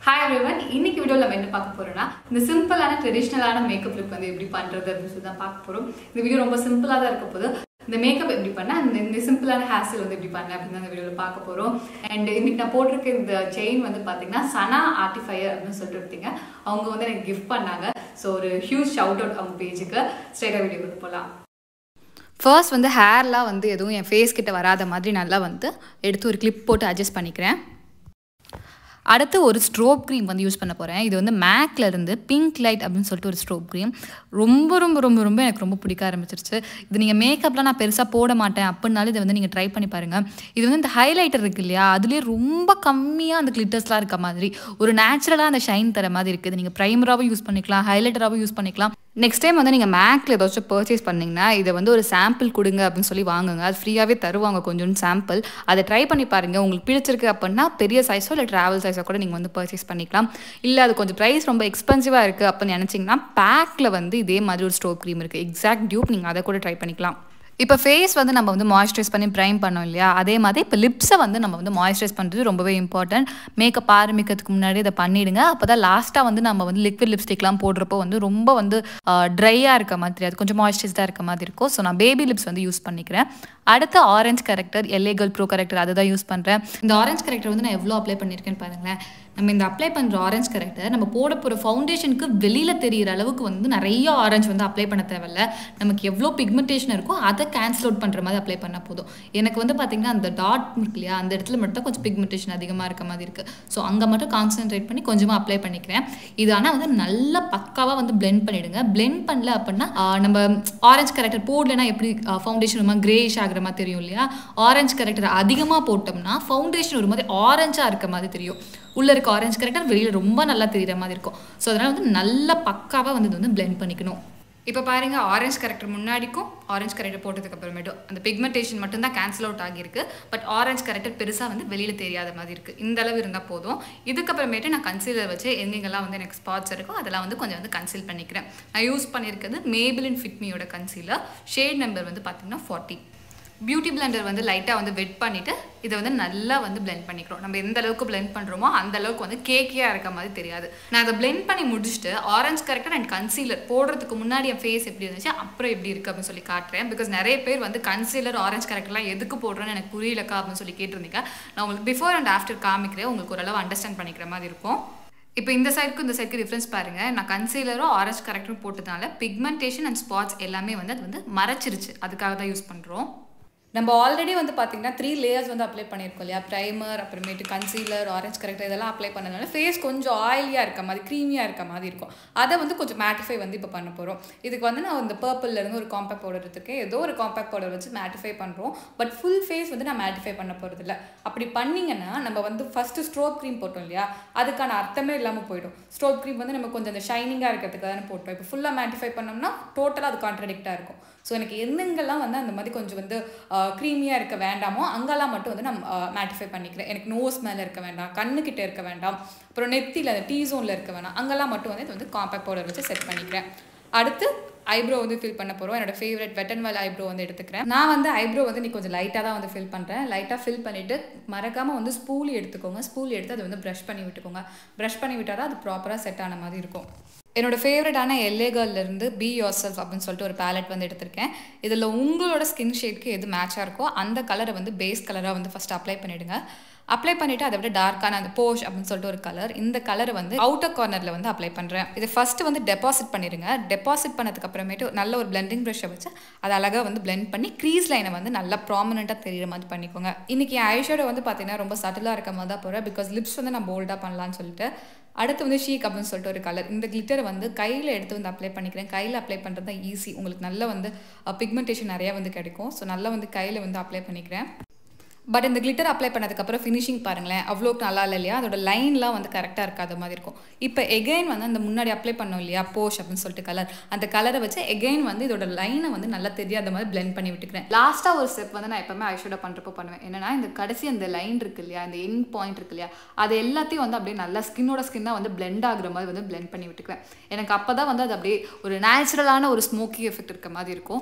hi everyone இன்னைக்கு வீடியோவில் நம்ம என்ன பார்க்க போறோம்னா இந்த சிம்பிளான ட்ரெடிஷ்னலான மேக்கப் லுக் வந்து எப்படி பண்றது அப்படின்னு சொல்லி தான் பார்க்க போறோம் இந்த வீடியோ ரொம்ப சிம்பிளாக தான் இருக்க போது இந்த மேக்கப் எப்படி பண்ண அந்த இந்த சிம்பிளான ஹேர் ஸ்டைல் வந்து எப்படி பண்ண அப்படின்னு தான் இந்த வீடியோவில் பார்க்க போறோம் அண்ட் இன்னைக்கு நான் போட்டிருக்க இந்த செயின் வந்து பார்த்தீங்கன்னா சனா ஆர்டிஃபையர் அப்படின்னு சொல்லிட்டு எடுத்தீங்க அவங்க வந்து எனக்கு கிஃப்ட் பண்ணாங்க ஸோ ஒரு ஹியூஜ் ஷவுட் அவுட் அவங்க பேஜுக்கு ஸ்ட்ரைட்டாக வீடியோக்கு போகலாம் ஃபர்ஸ்ட் வந்து ஹேர்லாம் வந்து எதுவும் என் ஃபேஸ் கிட்ட வராத மாதிரி நல்லா வந்து எடுத்து ஒரு கிளிப் போட்டு அட்ஜஸ்ட் பண்ணிக்கிறேன் அடுத்து ஒரு ஸ்ட்ரோப் க்ரீம் வந்து யூஸ் பண்ண போகிறேன் இது வந்து மேக்ல இருந்து பிங்க் லைட் அப்படின்னு சொல்லிட்டு ஒரு ஸ்ட்ரோப் க்ரீம் ரொம்ப ரொம்ப ரொம்ப ரொம்ப எனக்கு ரொம்ப பிடிக்க ஆரம்பிச்சிருச்சு இது நீங்கள் மேக்கப்லாம் நான் பெருசாக போட மாட்டேன் அப்படின்னாலும் இதை வந்து நீங்கள் ட்ரை பண்ணி பாருங்கள் இது வந்து இந்த ஹைலைட்டர் இருக்கு இல்லையா அதுலேயே ரொம்ப கம்மியாக அந்த கிளிட்டர்ஸ்லாம் இருக்க மாதிரி ஒரு நேச்சுரலாக அந்த ஷைன் தர மாதிரி இருக்குது நீங்கள் ப்ரைமராகவும் யூஸ் பண்ணிக்கலாம் ஹைலைட்டராகவும் யூஸ் பண்ணிக்கலாம் நெக்ஸ்ட் டைம் வந்து நீங்கள் மேக்கில் ஏதாச்சும் பர்ச்சேஸ் பண்ணிங்கன்னா இதை வந்து ஒரு சாம்பிள் கொடுங்க அப்படின்னு சொல்லி வாங்குங்க அது ஃப்ரீயாகவே தருவாங்க கொஞ்சோண்டு சாம்பிள் அதை ட்ரை பண்ணி பாருங்கள் உங்களுக்கு பிடிச்சிருக்கு அப்படின்னா பெரிய சைஸோ இல்லை ட்ராவல் சைஸோ கூட நீங்கள் வந்து பர்ச்சேஸ் பண்ணிக்கலாம் இல்லை அது கொஞ்சம் ப்ரைஸ் ரொம்ப எக்ஸ்பென்சிவாக இருக்குது அப்படின்னு நினச்சிங்கன்னா பேக்கில் வந்து இதே மாதிரி ஒரு ஸ்டோவ் க்ரீம் இருக்குது எக்ஸாக்ட் டியூப் நீங்கள் அதை கூட ட்ரை பண்ணிக்கலாம் இப்போ ஃபேஸ் வந்து நம்ம வந்து மாய்ஸ்சரைஸ் பண்ணி ப்ரைம் பண்ணோம் இல்லையா அதே மாதிரி இப்போ லிப்ஸை வந்து நம்ம வந்து மாய்ஸ்சரைஸ் பண்ணுறது ரொம்பவே இம்பார்ட்டன்ட் மேக்கப் ஆரம்பிக்கிறதுக்கு முன்னாடி இதை பண்ணிடுங்க அப்போ தான் லாஸ்ட்டாக வந்து நம்ம வந்து லிக்விட் லிப்ஸ்டிக்லாம் போடுறப்போ வந்து ரொம்ப வந்து ட்ரையாக இருக்க மாதிரி அது கொஞ்சம் மாய்ஸ்சரைஸ்டாக இருக்க மாதிரி இருக்கும் ஸோ நான் பேபி லிப்ஸ் வந்து யூஸ் பண்ணிக்கிறேன் அடுத்து orange corrector LA girl pro corrector அதை தான் யூஸ் பண்ணுறேன் இந்த ஆரஞ்ச் கரெக்டர் வந்து நான் எவ்வளோ அப்ளை பண்ணியிருக்கேன்னு பாருங்களேன் நம்ம இந்த அப்ளை பண்ணுற ஆரஞ்ச் கரெக்டர் நம்ம போட போகிற ஃபவுண்டேஷனுக்கு வெளியில் தெரிகிற அளவுக்கு வந்து நிறைய ஆரஞ்ச் வந்து அப்ளை பண்ண தேவையில்ல நமக்கு எவ்வளோ பிக்மெண்டேஷன் இருக்கோ அதை கேன்சல் அவுட் பண்ணுற மாதிரி அப்ளை பண்ணால் போதும் எனக்கு வந்து பார்த்திங்கன்னா அந்த டாட் இருக்கு இல்லையா அந்த இடத்துல மட்டும் கொஞ்சம் பிக்மெண்டேஷன் அதிகமாக இருக்க மாதிரி இருக்குது ஸோ அங்கே மட்டும் கான்சென்ட்ரேட் பண்ணி கொஞ்சமாக அப்ளை பண்ணிக்கிறேன் இது ஆனால் வந்து நல்லா பக்காவாக வந்து பிளெண்ட் பண்ணிவிடுங்க பிளெண்ட் பண்ணல அப்படின்னா நம்ம ஆரஞ்ச் கரெக்டர் போடலைன்னா எப்படி ஃபவுண்டேஷன் ஒரு மாதிரி கிரேஷ் ஆகிற மாதிரி தெரியும் இல்லையா ஆரஞ்ச் கரெக்டர் அதிகமாக போட்டோம்னா ஃபவுண்டேஷன் ஒரு மாதிரி ஆரஞ்சாக இருக்க மாதிரி தெரியும் உள்ளே இருக்க ஆரஞ்ச் கரெக்டர் வெளியில் ரொம்ப நல்லா தெரிகிற மாதிரி இருக்கும் ஸோ அதனால் வந்து நல்லா பக்காவாக வந்து இது வந்து பிளெண்ட் பண்ணிக்கணும் இப்போ பாருங்க ஆரஞ்ச் கரெக்டர் முன்னாடிக்கும் ஆரஞ்ச் கரெக்டர் போட்டதுக்கு அப்புறமேட்டும் அந்த பிக்மெண்டேஷன் மட்டும்தான் கேன்சல் அவுட் ஆகியிருக்கு பட் ஆரஞ்ச் கரெக்டர் பெருசாக வந்து வெளியில் தெரியாத மாதிரி இருக்குது இந்த அளவு இருந்தால் போதும் இதுக்கப்புறமேட்டு நான் கன்சீலர் வச்சு எங்கெங்கெல்லாம் வந்து எனக்கு ஸ்பாட்ஸ் இருக்கோ அதெல்லாம் வந்து கொஞ்சம் வந்து கன்சீல் பண்ணிக்கிறேன் நான் யூஸ் பண்ணியிருக்கிறது மேபிளின் ஃபிட்மியோட கன்சீலர் ஷேட் நம்பர் வந்து பார்த்தீங்கன்னா ஃபார்ட்டி பியூட்டி பிளெண்டர் வந்து லைட்டாக வந்து வெட் பண்ணிவிட்டு இதை வந்து நல்லா வந்து பிளெண்ட் பண்ணிக்கிறோம் நம்ம எந்த அளவுக்கு பிளெண்ட் பண்ணுறோமோ அந்த அளவுக்கு வந்து கேக்கியாக இருக்க மாதிரி தெரியாது நான் அதை பிளெண்ட் பண்ணி முடிச்சுட்டு ஆரஞ்ச் கரெக்டாக அண்ட் கன்சீலர் போடுறதுக்கு முன்னாடி என் ஃபேஸ் எப்படி இருந்துச்சு அப்புறம் எப்படி இருக்குது அப்படின்னு சொல்லி காட்டுறேன் பிகாஸ் நிறைய பேர் வந்து கன்சீலர் ஆரஞ்ச் கரெக்டர்லாம் எதுக்கு போடுறேன்னு எனக்கு புரியலக்கா அப்படின்னு சொல்லி கேட்டிருந்தீங்க நான் உங்களுக்கு பிஃபோர் அண்ட் ஆஃப்டர் காமிக்கிறேன் உங்களுக்கு ஓரளவு அண்டர்ஸ்டாண்ட் பண்ணிக்கிற மாதிரி இருக்கும் இப்போ இந்த சைடுக்கும் இந்த சைடுக்கு டிஃப்ரென்ஸ் பாருங்கள் நான் கன்சீலரும் ஆரஞ்ச் கரெக்டரும் போட்டதுனால பிக்மெண்டேஷன் அண்ட் ஸ்பாட்ஸ் எல்லாமே வந்து அது வந்து மறைச்சிருச்சு அதுக்காக தான் யூஸ் பண்ணுறோம் நம்ம ஆல்ரெடி வந்து பார்த்தீங்கன்னா த்ரீ லேயர்ஸ் வந்து அப்ளை பண்ணியிருக்கோம் இல்லையா ப்ரைமர் அப்புறமேட்டு கன்சீலர் ஆரஞ்ச் கரெக்டர் இதெல்லாம் அப்ளை பண்ணதுனால ஃபேஸ் கொஞ்சம் ஆயிலியாக இருக்க மாதிரி க்ரீமியாக இருக்க மாதிரி இருக்கும் அதை வந்து கொஞ்சம் மேட்டிஃபை வந்து இப்போ பண்ண போகிறோம் இதுக்கு வந்து நான் இந்த பர்பிள்லேருந்து ஒரு காம்பேக்ட் பவுடர் எடுத்துருக்கேன் ஏதோ ஒரு காம்பேக்ட் பவுடர் வச்சு மேட்டிஃபை பண்ணுறோம் பட் ஃபுல் ஃபேஸ் வந்து நான் மேட்டிஃபை பண்ண போகிறதில்ல அப்படி பண்ணிங்கன்னா நம்ம வந்து ஃபஸ்ட்டு ஸ்ட்ரோப் க்ரீம் போட்டோம் இல்லையா அதுக்கான அர்த்தமே இல்லாமல் போயிடும் ஸ்ட்ரோப் க்ரீம் வந்து நம்ம கொஞ்சம் அந்த ஷைனிங்காக இருக்கிறதுக்கு தானே போட்டோம் இப்போ ஃபுல்லாக மேட்டிஃபை பண்ணோம்னா டோட்டலாக அது கான்ட்ரடிக்டாக இருக்கும் ஸோ எனக்கு எங்கெங்கெல்லாம் வந்து அந்த மாதிரி கொஞ்சம் வந்து க்ரீமியாக இருக்க வேண்டாமோ அங்கெல்லாம் மட்டும் வந்து நான் மேட்டிஃபை பண்ணிக்கிறேன் எனக்கு நோஸ் மேலே இருக்க வேண்டாம் கண்ணுக்கிட்ட இருக்க வேண்டாம் அப்புறம் நெத்தியில் அந்த டீ ஜோனில் இருக்க வேண்டாம் அங்கெல்லாம் மட்டும் வந்து இது வந்து காம்பேக்ட் பவுடர் வச்சு செட் பண்ணிக்கிறேன் அடுத்து ஐப்ரோ வந்து ஃபில் பண்ண போகிறோம் என்னோட favourite wet and wild eyebrow வந்து எடுத்துக்கிறேன் நான் வந்து ஐப்ரோ வந்து நீ கொஞ்சம் லைட்டாக தான் வந்து ஃபில் பண்ணுறேன் லைட்டாக ஃபில் பண்ணிவிட்டு மறக்காமல் வந்து ஸ்பூலி எடுத்துக்கோங்க ஸ்பூலி எடுத்து அதை வந்து ப்ரஷ் பண்ணி விட்டுக்கோங்க ப்ரஷ் பண்ணி விட்டால் தான் அது ப்ராப்பராக செட் ஆன மாதிரி இருக்கும் என்னோட ஃபேவரட்டான எல்ஏ கேர்லேருந்து பி யோர் செல்ஃப் அப்படின்னு சொல்லிட்டு ஒரு பேலட் வந்து எடுத்திருக்கேன் இதில் உங்களோட ஸ்கின் ஷேட்க்கு எது மேட்சாக இருக்கோ அந்த கலரை வந்து பேஸ் கலராக வந்து ஃபஸ்ட் அப்ளை பண்ணிவிடுங்க அப்ளை பண்ணிவிட்டு அதை விட டார்க்கான அந்த போஷ் அப்படின்னு சொல்லிட்டு ஒரு கலர் இந்த கலரை வந்து அவுட்டர் கார்னரில் வந்து அப்ளை பண்ணுறேன் இது ஃபஸ்ட்டு வந்து டெபாசிட் பண்ணிடுங்க டெபாசிட் பண்ணதுக்கு அப்புறமேட்டு நல்ல ஒரு பிளெண்டிங் ப்ரஷ்ஷை வச்சு அதை அழகாக வந்து பிளெண்ட் பண்ணி க்ரீஸ் லைனை வந்து நல்லா ப்ராமினெண்ட்டாக தெரியுற மாதிரி பண்ணிக்கோங்க இன்றைக்கி ஐஷோட வந்து பார்த்தீங்கன்னா ரொம்ப சட்டிலாக இருக்க மாதிரி தான் போகிறேன் பிகாஸ் லிப்ஸ் வந்து நான் போல்டாக பண்ணலான்னு சொல்லிட்டு அடுத்து வந்து ஷீக் அப்படின்னு சொல்லிட்டு ஒரு கலர் இந்த கிளிட்டரை வந்து கையில் எடுத்து வந்து அப்ளை பண்ணிக்கிறேன் கையில் அப்ளை பண்ணுறது தான் ஈஸி உங்களுக்கு நல்ல வந்து பிக்மெண்டேஷன் நிறையா வந்து கிடைக்கும் ஸோ நல்லா வந்து கையில் வந்து அப்ளை பண்ணிக்கிறேன் பட் இந்த கிளிட்டர் அப்ளை பண்ணதுக்கப்புறம் ஃபினிஷிங் பாருங்களேன் அவ்வளோக்கு நல்லா இல்லை இல்லையா அதோட லைன்லாம் வந்து கரெக்டாக இருக்காத மாதிரி இருக்கும் இப்போ எகெயின் வந்து அந்த முன்னாடி அப்ளை பண்ணோம் இல்லையா போஷ் அப்படின்னு சொல்லிட்டு கலர் அந்த கலரை வச்சு எகெயின் வந்து இதோட லைனை வந்து நல்லா தெரியாத மாதிரி பிளெண்ட் பண்ணி விட்டுக்கிறேன் லாஸ்ட்டாக ஒரு ஸ்டெப் வந்து நான் எப்பவுமே ஐஷோட பண்ணுறப்போ பண்ணுவேன் என்னன்னா இந்த கடைசி அந்த லைன் இருக்கு இல்லையா இந்த என் பாயிண்ட் இருக்கு இல்லையா அது எல்லாத்தையும் வந்து அப்படியே நல்லா ஸ்கின்னோட ஸ்கின்னாக வந்து பிளெண்ட் ஆகுற மாதிரி வந்து பிளெண்ட் பண்ணி விட்டுக்குவேன் எனக்கு அப்போ தான் வந்து அது அப்படியே ஒரு நேச்சுரலான ஒரு ஸ்மோக்கி எஃபெக்ட் இருக்க மாதிரி இருக்கும்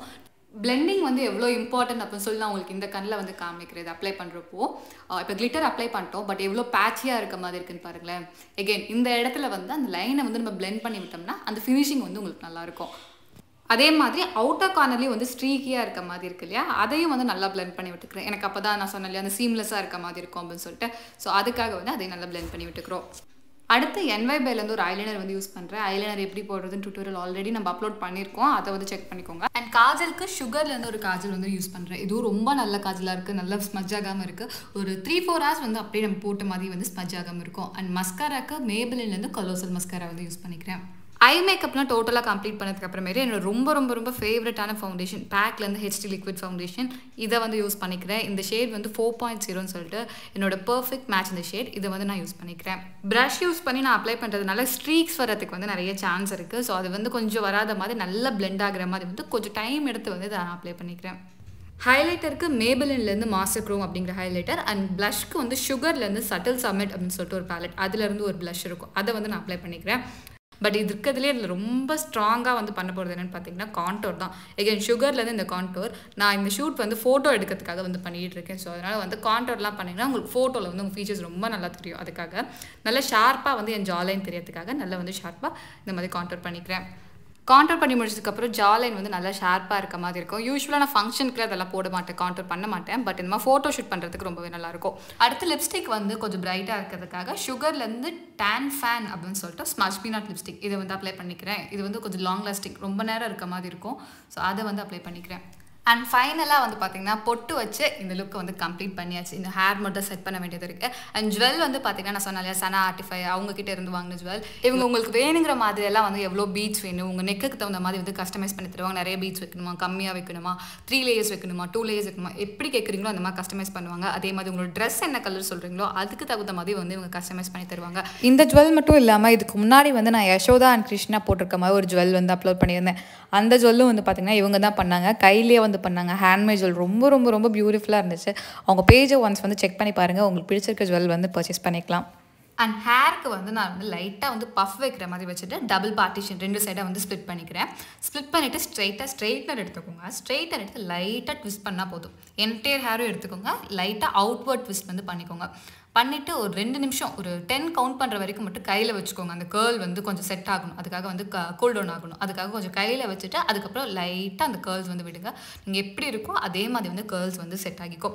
பிளெண்டிங் வந்து எவ்வளோ இம்பார்ட்டன்ட் அப்படின்னு சொல்லி நான் உங்களுக்கு இந்த கண்ணில் வந்து காமிக்கிறது அப்ளை பண்ணுறப்போ இப்போ கிளிட்டர் அப்ளை பண்ணிட்டோம் பட் எவ்வளோ பேச்சியாக இருக்க மாதிரி இருக்குன்னு பாருங்களேன் எகெயின் இந்த இடத்துல வந்து அந்த லைனை வந்து நம்ம பிளெண்ட் பண்ணி விட்டோம்னா அந்த ஃபினிஷிங் வந்து உங்களுக்கு நல்லாயிருக்கும் அதே மாதிரி அவுட்டர் கார்னர்லேயும் வந்து ஸ்ட்ரீக்கியாக இருக்க மாதிரி இருக்கு இல்லையா அதையும் வந்து நல்லா பிளெண்ட் பண்ணி விட்டுக்கிறேன் எனக்கு அப்போ தான் நான் சொன்னேன் இல்லையா அந்த சீம்லெஸ்ஸாக இருக்க மாதிரி இருக்கும் அப்படின்னு சொல்லிட்டு ஸோ அதுக்காக வந்து அதையும் நல்லா பிளெண்ட் பண்ணி விட்டுக்கிறோம் அடுத்து என்வைபைலேருந்து ஒரு ஐலைனர் வந்து யூஸ் பண்ணுறேன் ஐலைனர் எப்படி போடுறதுன்னு டுட்டோரியல் ஆல்ரெடி நம்ம அப்லோட் பண்ணியிருக்கோம் அதை வந்து செக் பண்ணிக்கோங்க அண்ட் காஜலுக்கு சுகர்லேருந்து ஒரு காஜல் வந்து யூஸ் பண்ணுறேன் இதுவும் ரொம்ப நல்ல காஜலாக இருக்குது நல்லா ஸ்மஜ் ஆகாமல் இருக்குது ஒரு த்ரீ ஃபோர் ஹவர்ஸ் வந்து அப்படியே நம்ம போட்ட மாதிரி வந்து ஸ்மஜ் ஆகாமல் இருக்கும் அண்ட் மஸ்காராக்கு மேபிளிலேருந்து கொலோசல் மஸ்காரா வந்து யூஸ் பண்ணிக்கிறேன் ஐ மேக்கப்லாம் டோட்டலாக கம்ப்ளீட் பண்ணதுக்கு அப்புறமேட்டு என்னோட ரொம்ப ரொம்ப ரொம்ப ஃபேவரட்டான ஃபவுண்டேஷன் பேக்லேருந்து ஹெச்டி லிக்விட் ஃபவுண்டேஷன் இதை வந்து யூஸ் பண்ணிக்கிறேன் இந்த ஷேட் வந்து ஃபோர் பாயிண்ட் ஜீரோன்னு சொல்லிட்டு என்னோட பர்ஃபெக்ட் மேட்ச் இந்த ஷேட் இதை வந்து நான் யூஸ் பண்ணிக்கிறேன் ப்ரஷ் யூஸ் பண்ணி நான் அப்ளை பண்ணுறதுனால ஸ்ட்ரீக்ஸ் வரதுக்கு வந்து நிறைய சான்ஸ் இருக்குது ஸோ அது வந்து கொஞ்சம் வராத மாதிரி நல்லா பிளெண்ட் ஆகிற மாதிரி வந்து கொஞ்சம் டைம் எடுத்து வந்து இதை நான் அப்ளை பண்ணிக்கிறேன் ஹைலைட்டருக்கு மேபிளின்லேருந்து மாஸ்டர் க்ரோம் அப்படிங்கிற ஹைலைட்டர் அண்ட் ப்ளஷ்க்கு வந்து சுகர்லேருந்து சட்டில் சமிட் அப்படின்னு சொல்லிட்டு ஒரு பேலட் அதுலேருந்து ஒரு ப்ளஷ் இருக்கும் அதை வந்து நான் அப்ளை பண்ணிக்கிறேன் பட் இது இருக்கிறதுலே இதில் ரொம்ப ஸ்ட்ராங்காக வந்து பண்ண போகிறது என்னென்னு பார்த்தீங்கன்னா கான்டோர் தான் எகெயின் சுகர்லேருந்து இந்த கான்டோர் நான் இந்த ஷூட் வந்து ஃபோட்டோ எடுக்கிறதுக்காக வந்து பண்ணிகிட்டு இருக்கேன் ஸோ அதனால் வந்து கான்டோர்லாம் பண்ணிங்கன்னா உங்களுக்கு ஃபோட்டோவில் வந்து உங்கள் ஃபீச்சர்ஸ் ரொம்ப நல்லா தெரியும் அதுக்காக நல்லா ஷார்ப்பாக வந்து என் ஜாலைன் தெரியறதுக்காக நல்லா வந்து ஷார்ப்பாக இந்த மாதிரி கான்டோர் பண்ணிக்கிறேன் கான்டோர் பண்ணி முடிச்சதுக்கப்புறம் ஜாலைன் வந்து நல்லா ஷார்ப்பாக இருக்க மாதிரி இருக்கும் யூஸ்வலாக நான் ஃபங்க்ஷனுக்கு அதெல்லாம் போட மாட்டேன் கான்டோர் பண்ண மாட்டேன் பட் இந்த மாதிரி ஃபோட்டோ ஷூட் பண்ணுறதுக்கு ரொம்பவே நல்லாயிருக்கும் அடுத்து லிப்ஸ்டிக் வந்து கொஞ்சம் பிரைட்டாக இருக்கிறதுக்காக சுகர்லேருந்து டேன் ஃபேன் அப்படின்னு சொல்லிட்டு ஸ்மஷ் பீனாட் லிப்ஸ்டிக் இதை வந்து அப்ளை பண்ணிக்கிறேன் இது வந்து கொஞ்சம் லாங் லாஸ்டிக் ரொம்ப நேரம் இருக்க மாதிரி இருக்கும் ஸோ அதை வந்து அப்ளை பண்ணிக்கிறேன் அண்ட் ஃபைனலாக வந்து பார்த்தீங்கன்னா பொட்டு வச்சு இந்த லுக்கை வந்து கம்ப்ளீட் பண்ணியாச்சு இந்த ஹேர் மட்டும் செட் பண்ண வேண்டியது இருக்குது அண்ட் ஜுவல் வந்து பார்த்தீங்கன்னா நான் சொன்னாலே சனா ஆர்டிஃபை அவங்க கிட்ட இருந்து வாங்கின ஜுவல் இவங்க உங்களுக்கு வேணுங்கிற மாதிரி எல்லாம் வந்து எவ்வளோ பீட்ஸ் வேணும் உங்கள் நெக்குக்கு தகுந்த மாதிரி வந்து கஸ்டமைஸ் பண்ணி தருவாங்க நிறைய பீட்ஸ் வைக்கணுமா கம்மியாக வைக்கணுமா த்ரீ லேயர்ஸ் வைக்கணுமா டூ லேயர்ஸ் வைக்கணுமா எப்படி கேட்குறீங்களோ அந்த மாதிரி கஸ்டமைஸ் பண்ணுவாங்க அதே மாதிரி உங்களோட ட்ரெஸ் என்ன கலர் சொல்கிறீங்களோ அதுக்கு தகுந்த மாதிரி வந்து இவங்க கஸ்டமைஸ் பண்ணி தருவாங்க இந்த ஜுவல் மட்டும் இல்லாமல் இதுக்கு முன்னாடி வந்து நான் யசோதா அண்ட் கிருஷ்ணா போட்டிருக்க மாதிரி ஒரு ஜுவல் வந்து அப்லோட் பண்ணியிருந்தேன் அந்த ஜுவல்லும் வந்து பார்த்திங்கன்னா இவங்க தான் பண்ணாங்க கையிலேயே வந்து பண்ணாங்க ஹேண்ட்மேட் ஜுவல் ரொம்ப ரொம்ப ரொம்ப பியூட்டிஃபுல்லாக இருந்துச்சு அவங்க பேஜை ஒன்ஸ் வந்து செக் பண்ணி பாருங்கள் உங்களுக்கு பிடிச்சிருக்க ஜுவல் வந்து பர்ச்சேஸ் பண்ணிக்கலாம் அண்ட் ஹேருக்கு வந்து நான் வந்து லைட்டாக வந்து பஃப் வைக்கிற மாதிரி வச்சுட்டு டபுள் பார்ட்டிஷன் ரெண்டு சைடாக வந்து ஸ்ப்ளிட் பண்ணிக்கிறேன் ஸ்ப்ளிட் பண்ணிவிட்டு ஸ்ட்ரைட்டாக ஸ்ட்ரைட்னர் எடுத்துக்கோங்க ஸ்ட்ரைட்னர் எடுத்து லைட்டாக ட்விஸ்ட் பண்ணால் போதும் என்டையர் ஹேரும் எடுத்துக்கோங்க லைட்டாக அவுட்வர்ட் ட்விஸ்ட் வந்து பண்ணிக்கோங்க பண்ணிவிட்டு ஒரு ரெண்டு நிமிஷம் ஒரு டென் கவுண்ட் பண்ணுற வரைக்கும் மட்டும் கையில் வச்சுக்கோங்க அந்த கேர்ள் வந்து கொஞ்சம் செட் ஆகணும் அதுக்காக வந்து க கூல் டவுன் ஆகணும் அதுக்காக கொஞ்சம் கையில் வச்சுட்டு அதுக்கப்புறம் லைட்டாக அந்த கேர்ள்ஸ் வந்து விடுங்க நீங்கள் எப்படி இருக்கோ அதே மாதிரி வந்து கேர்ள்ஸ் வந்து செட் ஆகிக்கும்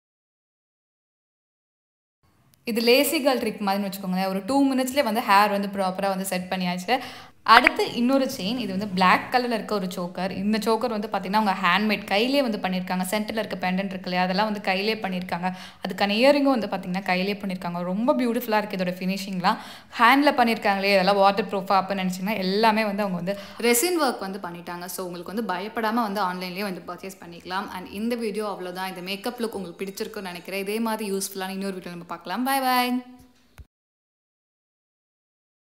இது லேசி கேர்ள் ட்ரிக் மாதிரின்னு வச்சுக்கோங்களேன் ஒரு டூ மினிட்ஸ்லேயே வந்து ஹேர் வந்து ப்ராப்பராக வந்து செட் பண்ணியாச்சு அடுத்து இன்னொரு செயின் இது வந்து பிளாக் கலரில் இருக்க ஒரு சோக்கர் இந்த சோக்கர் வந்து பார்த்திங்கன்னா அவங்க ஹேண்ட்மேட் கையிலே வந்து பண்ணியிருக்காங்க சென்டரில் இருக்க பெண்டன்ட் இருக்கு இல்லையா அதெல்லாம் வந்து கையிலே பண்ணியிருக்காங்க அதுக்கான இயரிங்கும் வந்து பார்த்திங்கன்னா கையிலே பண்ணியிருக்காங்க ரொம்ப பியூட்டிஃபுல்லாக இருக்குது இதோட ஃபினிஷிங்லாம் ஹேண்டில் பண்ணியிருக்காங்களே இதெல்லாம் வாட்டர் ப்ரூஃபாக அப்படின்னு நினச்சிங்கன்னா எல்லாமே வந்து அவங்க வந்து ரெசின் ஒர்க் வந்து பண்ணிட்டாங்க ஸோ உங்களுக்கு வந்து பயப்படாமல் வந்து ஆன்லைன்லேயே வந்து பர்ச்சேஸ் பண்ணிக்கலாம் அண்ட் இந்த வீடியோ அவ்வளோதான் இந்த மேக்கப் லுக் உங்களுக்கு பிடிச்சிருக்குன்னு நினைக்கிறேன் இதே மாதிரி யூஸ்ஃபுல்லான இன்னொரு வீடியோ நம்ம பார்க்கலாம் பாய் பாய்